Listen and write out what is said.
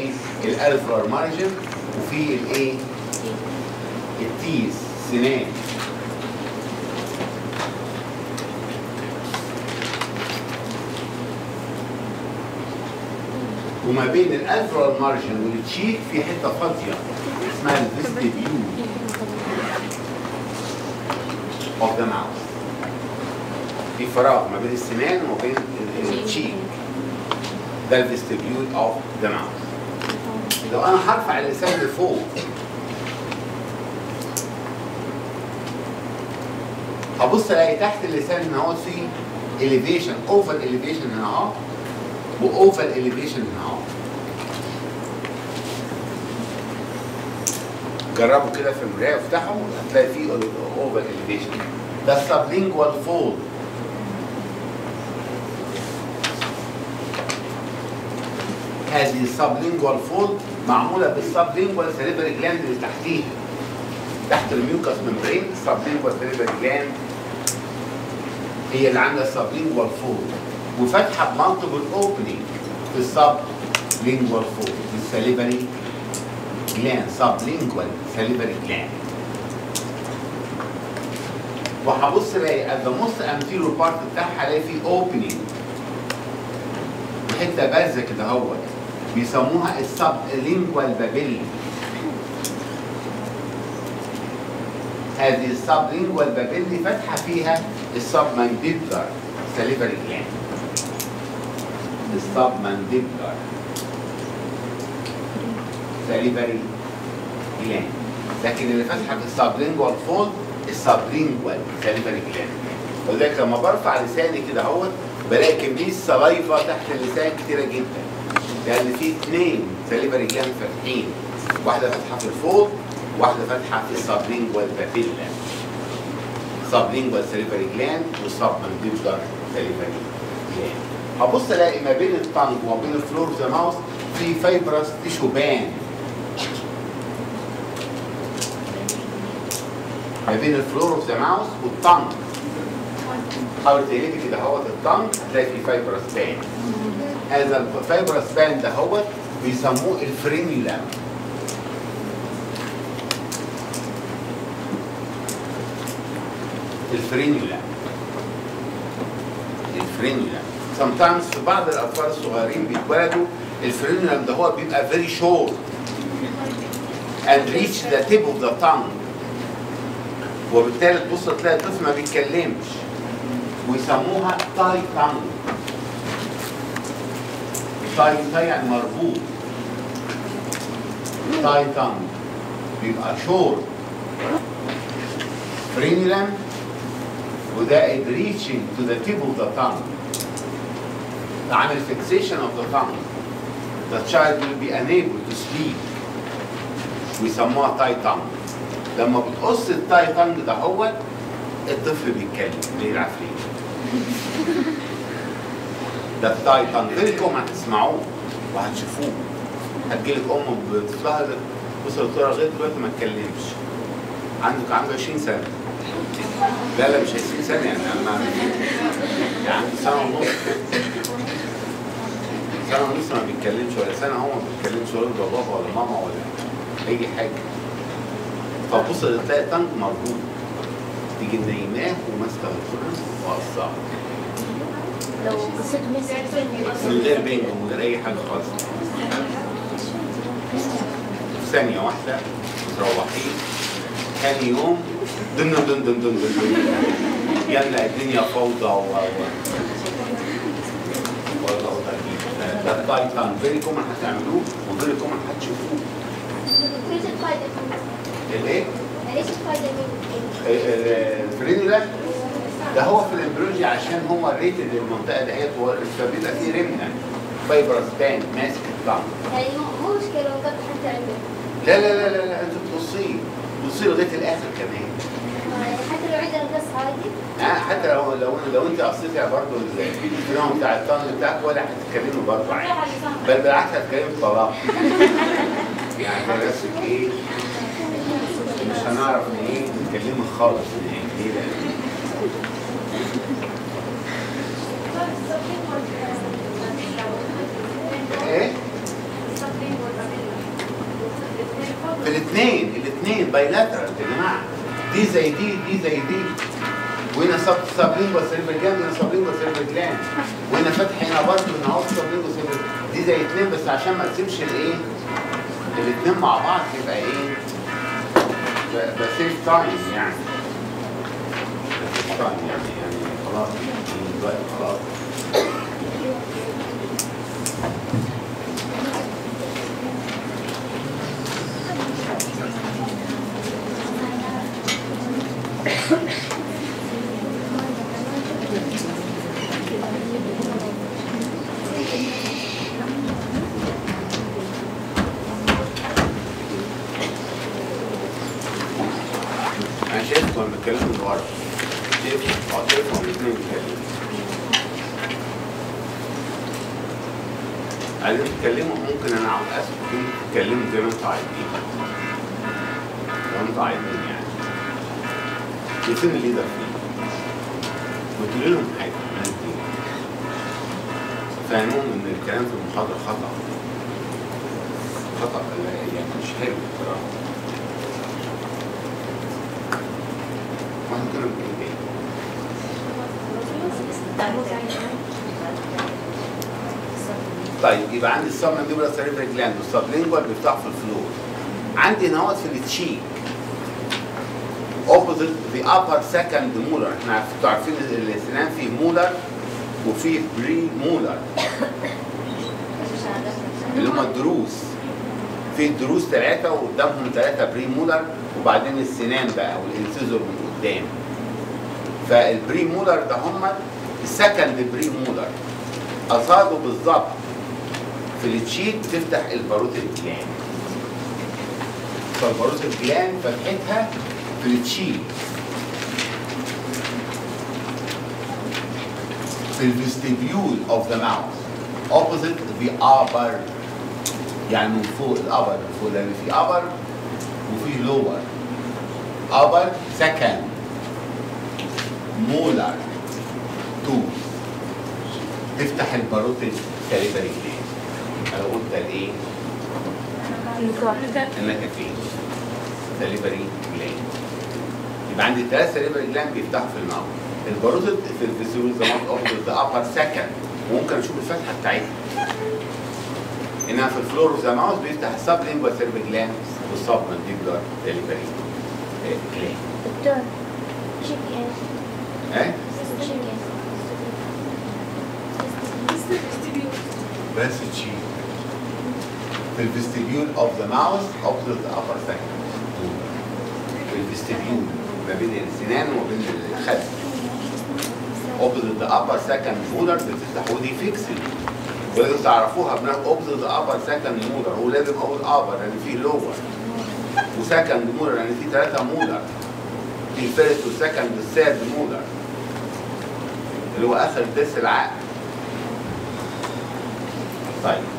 هلاقي الالفر مارجن وفي الايه التيس سنان وما بين الالفر مارجن والتشيك في حته فاضيه اسمها الفيستيبيول اوف ذا ماوث في فراغ ما بين السنان وما بين ال- التشيك ده الفيستيبيول اوف ذا ماوث لو انا هرفع اللسان لفوق هبص الاقي تحت اللسان هنا اهو في elevation اوفر elevation هنا اهو واوفر elevation هنا اهو جربوا كده في المرايه وافتحوا هتلاقي فيه اوفر elevation ده السبلينجوال فولد هذه السبلينجوال فولد معموله بالسبلينجوال سيريبري جلاند اللي تحتيها تحت الميوكس ممبرين السبلينجوال سيريبري جلاند هي اللي عامله السبلينجوال فولد وفاتحه بمالتيبل اوبننج في السبلينجوال فولد في السليبري جلاند سبلينجوال سليبري جلاند وهبص الاقي at the most anterior part بتاعها الاقي فيه اوبننج حته بارزه كده اهوت بيسموها السب لينجوال بابيلي هذه السب لينجوال بابيلي فاتحه فيها السب مانديبلر سليفري جلاند السب مانديبلر سليفري جلاند لكن اللي فاتحه في السب لينجوال فولد السب لينجوال سليفري جلاند ولذلك لما برفع لساني كده اهوت بلاقي كميه سلايفا تحت اللسان كتيره جدا لان في اثنين سليفري جلاند فاتحين واحده فاتحه في الفوق واحده فاتحه في السبلينجوال بابيلا سبلينجوال سليفري جلاند والسبمنديبلر سليفري جلاند هبص الاقي ما بين الطنج وما بين الفلور ذا ماوس في فايبرس تيشو بان ما بين الفلور اوف ذا ماوس والطنج حاول تقلبي كده اهوت الطنج هتلاقي فيه فايبرس بان هذا الفايبرس بان ده هو بيسموه الفرينيولام الفرينيولام الفرينيولام sometimes في بعض الاطفال الصغيرين بيتولدوا الفرينيولام ده هو بيبقى very short and reach the tip of the tongue وبالتالي تبص تلاقي الطفل ما بيتكلمش ويسموها تاي تانج تاي تاي يعني مربوط تاي تانج بيبقى شور فرينيلم وده it reaching to the tip of the tongue ده عامل fixation of the tongue the child will be unable to speak ويسموها تاي تانج لما بتقص التاي تانج ده هو الطفل بيتكلم ليه العفريت ده التاي تانج غيركم هتسمعوه وهتشوفوه هتجيلك ام بطفلها بص قلت لها لغايه دلوقتي ما اتكلمش عندك عنده 20 سنه لا لا مش 20 سنه يعني انا يعني عنده سنه ونص سنه ونص ما بيتكلمش ولا سنه هو ما بيتكلمش ولا يقول بابا ولا ماما ولا اي حاجه فبص تلاقي التانك مربوط تيجي نايماه وماسكه الخرم وقصها لو قصته من غير بينج ومن غير اي حاجه خالص في ثانيه واحده تروحي ثاني يوم دن دن دن دن دن دن يلا الدنيا فوضى و و ده التايتان فيري كومن هتعملوه وفيري كومن هتشوفوه ايش الفايدة منه؟ الايه؟ ايش الفايدة منه؟ الفريني ده ده هو في الامبريولوجي عشان هو ريتد المنطقه دهيت هو فبيبقى فيه رمنه فايبرس بان ماسك الطعم يعني مو مو مشكلة لو قد حتى عنده لا لا لا لا, لا انت بتوصيه بتوصيه لغايه الاخر كمان يعني حتى لو عندنا قص عادي آه حتى لو لو لو انت قصيتي برضه الفيلم بتاع الطن بتاعك ولا هتتكلموا برضه عادي بل بالعكس هتتكلموا طلاق يعني بس ايه مش هنعرف ان ايه نتكلموا خالص يعني ليه لأن ايه في الاثنين الاثنين بايلاترال يا جماعه دي زي دي دي زي دي وهنا سب سبلينجوال سيرفر جلاند وهنا سبلينجوال سيرفر جلاند وهنا فتح هنا برضه هنا اهو سبلينجوال سيرفر دي زي اثنين بس عشان ما اقسمش الايه الاثنين مع بعض يبقى ايه ب- بسيف تايم يعني بسيف تايم يعني يعني خلاص دلوقتي خلاص انا شايفكم لما بتكلموا من ورا شايف اه شايفهم الاثنين بيتكلموا عايزين تتكلموا ممكن انا عاوز اسف انتوا تتكلموا زي ما انتوا عايزين لو انتوا عايزين يعني شايفين الليدر فين ما تقولوا لهم حاجه الناس دي فاهمهم ان الكلام في المحاضره خطا خطا يعني مش حلو بصراحه واحنا كنا بنقول ايه طيب يبقى عندي السبمنديبولا سيريبرال جلاند والسبلينجوال بيفتحوا في الفلور عندي نوت في التشيك اوبوزيت ذا upper second molar احنا عارف- انتوا عارفين ان الاسنان فيه مولر وفيه بري مولر اللي هم الدروس في دروس ثلاثة وقدامهم ثلاثة بري مولر وبعدين السنان بقى والانسيزور من قدام فالبري مولر ده هم السكند بري مولر قصاده بالظبط في التشيك بتفتح الباروت الجلان فالباروت الجلان فتحتها في التشيك في الفيستيبيول اوف ذا ماوث اوبوزيت ذا upper يعني من فوق الابر من فوق لان في ابر وفي لور ابر سكند مولر تو تفتح الباروتيد ساليفري جلاند انا قلت الايه؟ النكفين ساليفري جلاند يبقى عندي ثلاث ساليفري جلاند بيفتحوا في الماوث الباروتيد في الفيسيول ذا ماوث اوف ذا ابر سكند ممكن اشوف الفتحه بتاعتها انها في الفلور اوف ذا ماوث بيفتح السب لينجوال سيرفي جلاند والسب مانديبولار ساليفري جلاند دكتور شيك ها؟ شيك بس تشيل في الفيستيبيول اوف ذا ماوث اوبزيت ذا ابر سكند في الفيستيبيول ما بين السنان وما بين الخد اوبزيت ذا ابر سكند مولر بتفتح ودي فيكسد ولازم تعرفوها بناء اوبزيت ذا ابر سكند مولر ولازم اقول ابر لان فيه لور وسكند مولر لان فيه ثلاثه مولر في الفيرست والسكند والثيرد مولر اللي هو اخر دس العقل طيب